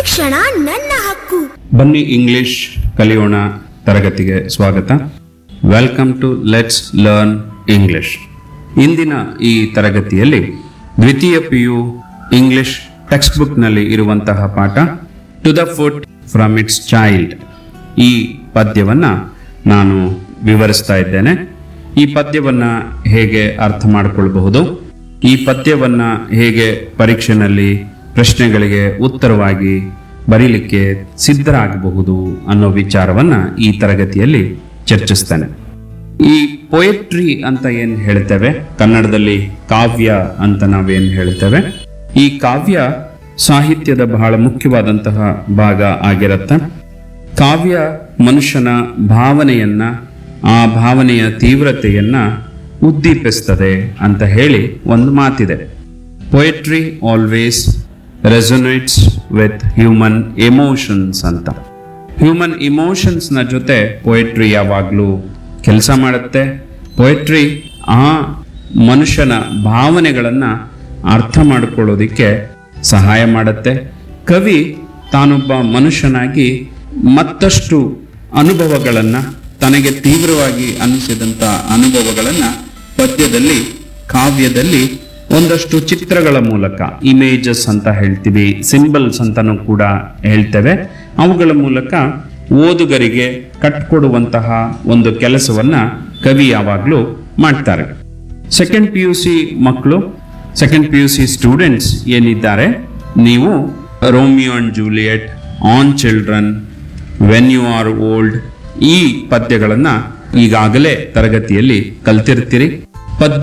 ಶಿಕ್ಷಣ ನನ್ನ ಹಕ್ಕು ಬನ್ನಿ ಇಂಗ್ಲಿಷ್ ಕಲಿಯೋಣ ತರಗತಿಗೆ ಸ್ವಾಗತ welcome to let's learn English ಇಂದಿನ ಈ ತರಗತಿಯಲ್ಲಿ ದ್ವಿತೀಯ ಪಿ ಯು ಇಂಗ್ಲಿಷ್ ಟೆಕ್ಸ್ಟ್ ಬುಕ್ನಲ್ಲಿ ಇರುವಂತಹ ಪಾಠ to the foot from its child ಈ ಪದ್ಯವನ್ನ ನಾನು ವಿವರಿಸ್ತಾ ಇದ್ದೇನೆ ಈ ಪದ್ಯವನ್ನ ಹೇಗೆ ಅರ್ಥ ಮಾಡಿಕೊಳ್ಬಹುದು ಈ ಪದ್ಯವನ್ನ ಹೇಗೆ ಪರೀಕ್ಷೆನಲ್ಲಿ ಪ್ರಶ್ನೆಗಳಿಗೆ ಉತ್ತರವಾಗಿ ಬರೀಲಿಕ್ಕೆ ಸಿದ್ಧರಾಗಬಹುದು ಅನ್ನೋ ವಿಚಾರವನ್ನ ಈ ತರಗತಿಯಲ್ಲಿ ಚರ್ಚಿಸ್ತೇನೆ ಈ ಪೊಯೆಟ್ರಿ ಅಂತ ಏನ್ ಹೇಳ್ತೇವೆ ಕನ್ನಡದಲ್ಲಿ ಕಾವ್ಯ ಅಂತ ನಾವೇನ್ ಹೇಳ್ತೇವೆ ಈ ಕಾವ್ಯ ಸಾಹಿತ್ಯದ ಬಹಳ ಮುಖ್ಯವಾದಂತಹ ಭಾಗ ಆಗಿರತ್ತೆ ಕಾವ್ಯ ಮನುಷ್ಯನ ಭಾವನೆಯನ್ನ ಆ ಭಾವನೆಯ ತೀವ್ರತೆಯನ್ನ ಉದ್ದೀಪಿಸ್ತದೆ ಅಂತ ಹೇಳಿ ಒಂದು ಮಾತಿದೆ poetry always resonates with human emotions ಅಂತ ಹ್ಯೂಮನ್ ಇಮೋಷನ್ಸ್ನ ಜೊತೆ ಪೊಯೆಟ್ರಿ ಯಾವಾಗಲೂ ಕೆಲಸ ಮಾಡುತ್ತೆ ಪೊಯೆಟ್ರಿ ಆ ಮನುಷ್ಯನ ಭಾವನೆಗಳನ್ನು ಅರ್ಥ ಮಾಡಿಕೊಳ್ಳೋದಿಕ್ಕೆ ಸಹಾಯ ಮಾಡುತ್ತೆ ಕವಿ ತಾನೊಬ್ಬ ಮನುಷ್ಯನಾಗಿ ಮತ್ತಷ್ಟು ಅನುಭವಗಳನ್ನು ತನಗೆ ತೀವ್ರವಾಗಿ ಅನಿಸಿದಂಥ ಅನುಭವಗಳನ್ನು ಪದ್ಯದಲ್ಲಿ ಕಾವ್ಯದಲ್ಲಿ ಒಂದಷ್ಟು ಚಿತ್ರಗಳ ಮೂಲಕ ಇಮೇಜಸ್ ಅಂತ ಹೇಳ್ತೀವಿ ಸಿಂಬಲ್ಸ್ ಅಂತಾನೂ ಕೂಡ ಹೇಳ್ತೇವೆ ಅವುಗಳ ಮೂಲಕ ಓದುಗರಿಗೆ ಕಟ್ಕೊಡುವಂತಹ ಒಂದು ಕೆಲಸವನ್ನ ಕವಿ ಯಾವಾಗಲೂ ಮಾಡ್ತಾರೆ ಸೆಕೆಂಡ್ ಪಿ ಯು ಸಿ ಮಕ್ಕಳು second P U C students ಏನಿದ್ದಾರೆ ನೀವು Romeo and Juliet on children when you are old ಈ ಪದ್ಯಗಳನ್ನ ಈಗಾಗಲೇ ತರಗತಿಯಲ್ಲಿ ಕಲ್ತಿರ್ತೀರಿ